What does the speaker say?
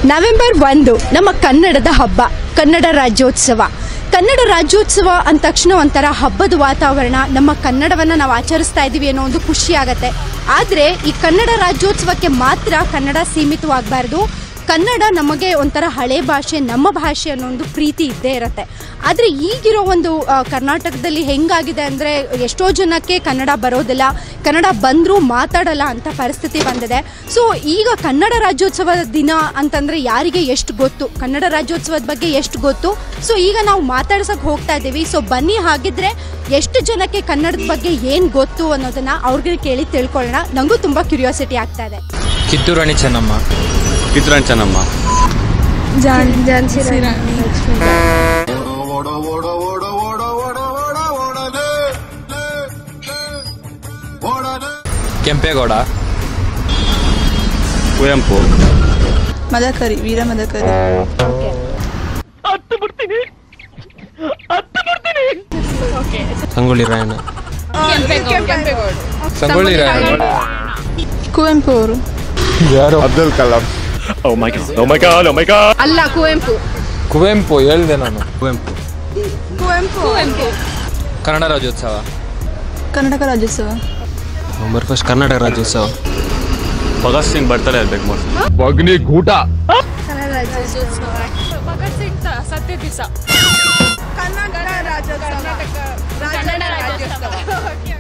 November ಒಂದು ನಮ್ಮ ಕನ್ನಡದ ಹಬ್ಬ ಕನ್ನಡ ರಾಜ್ಯೋತ್ಸವ ಕನ್ನಡ ರಾಜ್ಯೋತ್ಸವ ಅಂದ ತಕ್ಷಣ ಒಂಥರ ಹಬ್ಬದ ವಾತಾವರಣ ನಮ್ಮ ಕನ್ನಡವನ್ನು ನಾವು ಆಚರಿಸ್ತಾ ಇದ್ದೀವಿ ಅನ್ನೋ ಒಂದು ಖುಷಿ ಆಗತ್ತೆ ಆದರೆ ಈ ಕನ್ನಡ ರಾಜ್ಯೋತ್ಸವಕ್ಕೆ ಮಾತ್ರ ಕನ್ನಡ ಸೀಮಿತವಾಗಬಾರ್ದು ಕನ್ನಡ ನಮಗೆ ಒಂಥರ ಹಳೆ ಭಾಷೆ ನಮ್ಮ ಭಾಷೆ ಅನ್ನೋ ಒಂದು ಪ್ರೀತಿ ಇದ್ದೇ ಇರುತ್ತೆ ಆದರೆ ಈಗಿರೋ ಒಂದು ಆ, ಕರ್ನಾಟಕದಲ್ಲಿ ಹೆಂಗಾಗಿದೆ ಅಂದರೆ ಎಷ್ಟೋ ಜನಕ್ಕೆ ಕನ್ನಡ ಬರೋದಿಲ್ಲ ಕನ್ನಡ ಬಂದರೂ ಮಾತಾಡಲ್ಲ ಅಂತ ಪರಿಸ್ಥಿತಿ ಬಂದಿದೆ ಸೊ ಈಗ ಕನ್ನಡ ರಾಜ್ಯೋತ್ಸವದ ದಿನ ಅಂತಂದರೆ ಯಾರಿಗೆ ಎಷ್ಟು ಗೊತ್ತು ಕನ್ನಡ ರಾಜ್ಯೋತ್ಸವದ ಬಗ್ಗೆ ಎಷ್ಟು ಗೊತ್ತು ಸೊ ಈಗ ನಾವು ಮಾತಾಡ್ಸಕ್ಕೆ ಹೋಗ್ತಾ ಇದ್ದೀವಿ ಸೊ ಬನ್ನಿ ಹಾಗಿದ್ರೆ ಎಷ್ಟು ಜನಕ್ಕೆ ಕನ್ನಡದ ಬಗ್ಗೆ ಏನು ಗೊತ್ತು ಅನ್ನೋದನ್ನ ಅವ್ರಿಗೆ ಕೇಳಿ ತಿಳ್ಕೊಳ್ಳೋಣ ನನಗೂ ತುಂಬ ಕ್ಯೂರಿಯಾಸಿಟಿ ಆಗ್ತಾ ಇದೆ ಕಿತ್ತೂರು ರಾಣಿ ಚೆನ್ನಮ್ಮ ಕಿತ್ತೂರಾಣಿ ಚೆನ್ನಮ್ಮ ಕೆಂಪೇಗೌಡ ಕುವೆಂಪು ಮದಕರಿ ವೀರ ಮದಕರಿ ಸಂಗೊಳ್ಳಿ ರಾಯಣ್ಣ ಸಂಗೊಳ್ಳಿ ರಾಯಣ್ಣ ಕುವೆಂಪು ಅವರು ಯಾರು Abdul Kalam oh my god oh my god oh my god ಅಲ್ಲ ಕುವೆಂಪು ಕುವೆಂಪು ಹೇಳ್ದೆ ನಾನು ಕುವೆಂಪು ಕುವೆಂಪು ಕನ್ನಡ ರಾಜ್ಯೋತ್ಸವ ಕರ್ನಾಟಕ ರಾಜ್ಯೋತ್ಸವ ನವಂಬರ್ ಫಸ್ಟ್ ಕರ್ನಾಟಕ ರಾಜ್ಯೋತ್ಸವ ಭಗತ್ ಸಿಂಗ್ ಬರ್ತಾರೆ ಇರ್ಬೇಕು ಮೋಸ್ಟ್ ಅಗ್ನಿ ಗೂಟ ಕನ್ನಡ ರಾಜ್ಯೋತ್ಸವ